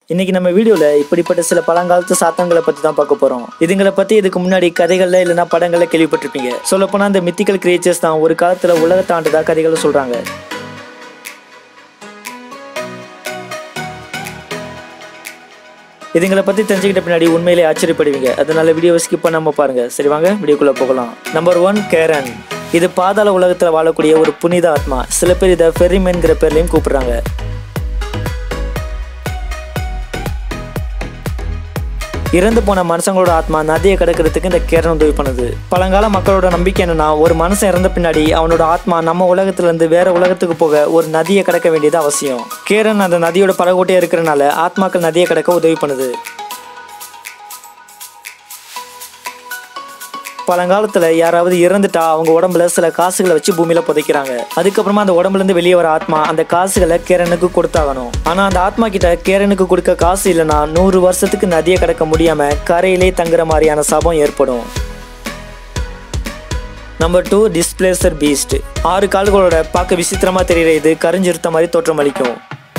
இன்னைக்கு நம்ம வீடியோல இப்படிப்பட்ட சில பழங்காலத்து சாத்தான்களை பத்தி தான் பார்க்க போறோம் இதுங்களை பத்தி இதுக்கு முன்னாடி கதைகள்ல இல்லைன்னா படங்கள்ல கேள்விப்பட்டிருப்பீங்க சொல்லப்போனா இந்த மித்திக்கல் கிரியேச்சர்ஸ் தான் ஒரு காலத்துல உலகத்தை ஆண்டதா கதைகளை சொல்றாங்க இதுங்களை பத்தி தெரிஞ்சுக்கிட்ட பின்னாடி உண்மையிலே ஆச்சரியப்படுவீங்க அதனால வீடியோவை ஸ்கிப் பண்ணாம பாருங்க சரி வாங்க வீடியோக்குள்ள போகலாம் நம்பர் ஒன் கேரன் இது பாதாள உலகத்துல வாழக்கூடிய ஒரு புனித ஆத்மா சில பேர் இதை ஃபெரிமென்கிற பேர்லயும் கூப்பிடுறாங்க இறந்து போன மனுஷங்களோட ஆத்மா நதியை கடக்கிறதுக்கு இந்த கேரன் உதவி பண்ணுது பழங்கால மக்களோட நம்பிக்கை என்னன்னா ஒரு மனுஷன் இறந்த பின்னாடி அவனோட ஆத்மா நம்ம உலகத்துல இருந்து வேற உலகத்துக்கு போக ஒரு நதியை கடக்க வேண்டியது அவசியம் கேரன் அந்த நதியோட படகோட்டையா இருக்கிறனால ஆத்மாக்கள் நதியை கடக்க உதவி பண்ணுது பழங்காலத்துல யாராவது இறந்துட்டா அவங்க உடம்புல சில காசுகளை வச்சு பூமியில புதைக்கிறாங்க அதுக்கப்புறமா அந்த உடம்புல இருந்து வெளியே வர ஆத்மா அந்த காசுகளை கேரனுக்கு கொடுத்தாகணும் ஆனா அந்த ஆத்மா கிட்ட கேரனுக்கு கொடுக்க காசு இல்லைன்னா நூறு வருஷத்துக்கு நதியை கடக்க முடியாம கரையிலே தங்குற மாதிரியான சாபம் ஏற்படும் நம்பர் டூ டிஸ்பிளேசர் பீஸ்ட் ஆறு கால்களோட பார்க்க விசித்திரமா தெரியுற இது கரிஞ்சிருத்த மாதிரி தோற்றம் அளிக்கும்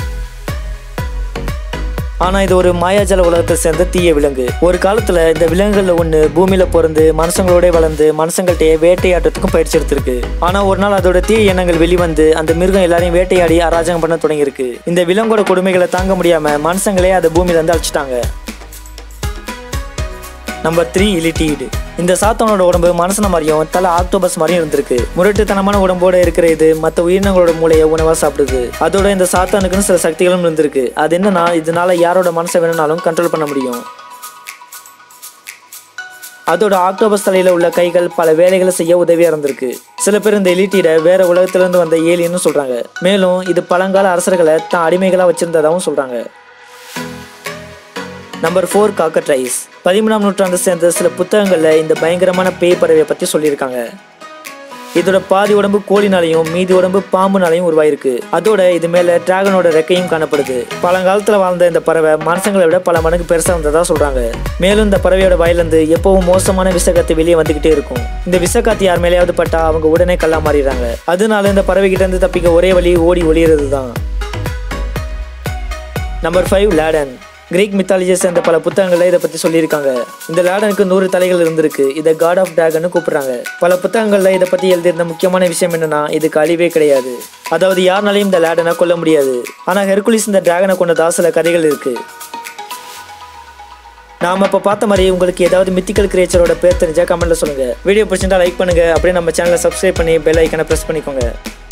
ஆனா இது ஒரு மாயாஜல உலகத்தை சேர்ந்த தீய விலங்கு ஒரு காலத்துல இந்த விலங்குகள்ல ஒண்ணு பூமியில பிறந்து மனுஷங்களோட வளர்ந்து மனுஷங்கள்ட்ட வேட்டையாட்டத்துக்கும் பயிற்சி எடுத்திருக்கு ஆனா ஒரு நாள் அதோட தீய எண்ணங்கள் வெளிவந்து அந்த மிருகம் எல்லாரையும் வேட்டையாடி அராஜகம் பண்ண தொடங்கியிருக்கு இந்த விலங்கோட கொடுமைகளை தாங்க முடியாம மனுஷங்களே அதை பூமியில இருந்து அழிச்சிட்டாங்க நம்பர் த்ரீ இலிட்டீடு இந்த சாத்தானோட உடம்பு மனுஷன மாதிரியும் தலை ஆக்டோபஸ் மாதிரியும் இருந்திருக்கு முரட்டுத்தனமான உடம்போட இருக்கிற இது மற்ற உயிரினங்களோட மூளையை உணவா சாப்பிடுது அதோட இந்த சாத்தானுக்குன்னு சில சக்திகளும் இருந்திருக்கு அது என்னன்னா இதனால யாரோட மனசை வேணும்னாலும் கண்ட்ரோல் பண்ண முடியும் அதோட ஆக்டோபஸ் தலையில உள்ள கைகள் பல வேலைகளை செய்ய உதவியா இருந்திருக்கு சில பேர் இந்த எலிட்டீட வேற உலகத்துல இருந்து வந்த ஏலியன்னு சொல்றாங்க மேலும் இது பழங்கால அரசர்களை தான் அடிமைகளா வச்சிருந்ததாகவும் சொல்றாங்க நம்பர் ஃபோர் காக்கட்ரைஸ் பதிமூணாம் நூற்றாண்டு சேர்ந்த சில புத்தகங்கள்ல இந்த பயங்கரமான பேய் பறவையை பத்தி சொல்லியிருக்காங்க இதோட பாதி உடம்பு கோழினாலையும் மீதி உடம்பு பாம்புனாலையும் உருவாயிருக்கு அதோட இது மேல டிராகனோட ரெக்கையும் காணப்படுது பழங்காலத்துல வாழ்ந்த இந்த பறவை மனுஷங்களை விட பல மடங்கு பெருசா இருந்ததா சொல்றாங்க மேலும் இந்த பறவையோட வாயிலிருந்து எப்பவும் மோசமான விஷக்காத்து வெளியே வந்துகிட்டே இருக்கும் இந்த விஷக்காத்து யார் மேலேயாவது பட்டா அவங்க உடனே கல்லா மாறிடுறாங்க அதனால இந்த பறவை கிட்ட இருந்து தப்பிக்க ஒரே வழி ஓடி ஒளியறது தான் நம்பர் ஃபைவ் லேடன் கிரீக் மித்தாலஜியை சேர்ந்த பல புத்தகங்களில் இதை பற்றி சொல்லியிருக்காங்க இந்த லேடனுக்கு நூறு தலைகள் இருந்திருக்கு இதை காட் ஆஃப் டிராகன் கூப்பிடுறாங்க பல புத்தகங்களில் இதை பற்றி எழுதியிருந்த முக்கியமான விஷயம் என்னன்னா இதுக்கு அழிவே கிடையாது அதாவது யாருனாலையும் இந்த லேடனை கொல்ல முடியாது ஆனால் ஹெர்குலிஸ் இந்த டிராகனை கொண்டதா சில கதைகள் இருக்கு நாம இப்போ பார்த்த மாதிரி உங்களுக்கு ஏதாவது மித்திக்கல் கிரியேச்சரோட பேர் தெரிஞ்சா கமெண்ட்ல சொல்லுங்க வீடியோ பிடிச்சிருந்தா லைக் பண்ணுங்க அப்படியே நம்ம சேனலை சப்ஸ்கிரைப் பண்ணி பெல் ஐக்கனை ப்ரெஸ் பண்ணிக்கோங்க